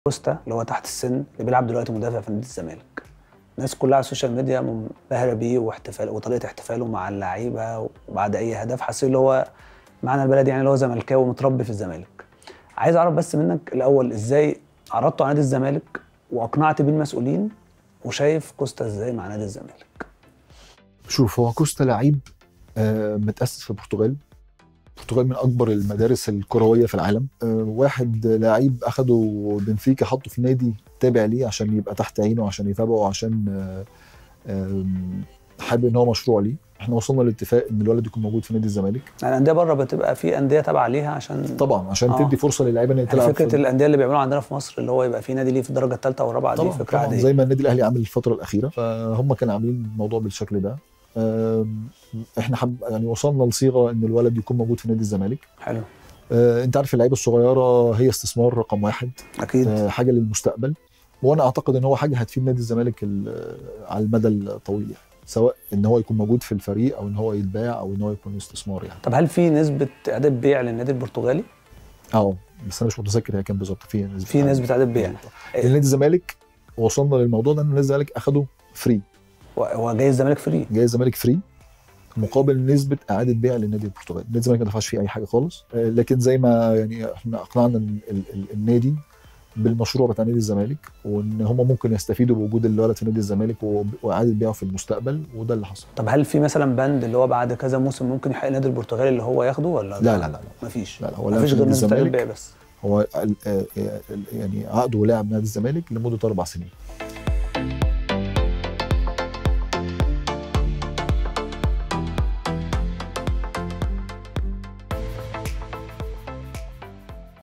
كوستا اللي هو تحت السن اللي بيلعب دلوقتي مدافع في نادي الزمالك الناس كلها على السوشيال ميديا منبهره بيه واحتفال وطريقه احتفاله مع اللعيبه وبعد اي هدف حاسين اللي هو معنى البلد يعني اللي هو زملكاوي متربي في الزمالك عايز اعرف بس منك الاول ازاي عرضته على نادي الزمالك واقنعت بيه المسؤولين وشايف كوستا ازاي مع نادي الزمالك شوف هو كوستا لعيب آه، متأسس في البرتغال البرتغال من اكبر المدارس الكرويه في العالم آه، واحد لعيب اخده بنفيكا حطه في نادي تابع ليه عشان يبقى تحت عينه عشان يتابعه عشان آه، آم، حابب ان هو مشروع ليه احنا وصلنا لاتفاق ان الولد يكون موجود في نادي الزمالك يعني الانديه بره بتبقى في انديه تابعه ليها عشان طبعا عشان آه. تدي فرصه للعيبه ان هي يعني تلعب فكره في- الانديه اللي بيعملوها عندنا في مصر اللي هو يبقى في نادي ليه في الدرجه الثالثه والرابعه دي طبعا فكره طبعا عاديه زي ما النادي الاهلي عامل الفتره الاخيره فهم كانوا عاملين الموضوع بالشكل ده آم، احنا حب يعني وصلنا لصيغه ان الولد يكون موجود في نادي الزمالك حلو آه، انت عارف اللعيبه الصغيره هي استثمار رقم واحد اكيد آه، حاجه للمستقبل وانا اعتقد ان هو حاجه هتفيد نادي الزمالك ال- على المدى الطويل يعني سواء ان هو يكون موجود في الفريق او ان هو يتباع او ان هو يكون استثمار يعني طب هل في نسبه اعداد بيع للنادي البرتغالي اه بس انا مش متذكر هي كام بالظبط في نسبه في نسبه اعداد بيع نادي الزمالك وصلنا للموضوع ده ان نادي الزمالك اخده فري هو جاي الزمالك فري جاي الزمالك فري مقابل نسبه اعاده بيع للنادي البرتغالي نادي الزمالك ما دفعش فيه اي حاجه خالص آه، لكن زي ما يعني احنا اقنعنا ال- ال- ال- النادي بالمشروع بتاع نادي الزمالك وان هم ممكن يستفيدوا بوجود الولد في نادي الزمالك و- واعاده بيعه في المستقبل وده اللي حصل طب هل في مثلا بند اللي هو بعد كذا موسم ممكن يحقق النادي البرتغالي اللي هو ياخده ولا لا لا لا لا مفيش لا لا هو لاعب مفيش في غير نادي نسبه اعداد الزمالك بيع بس هو ال- آه، آه، يعني عقده لاعب نادي الزمالك لمده اربع سنين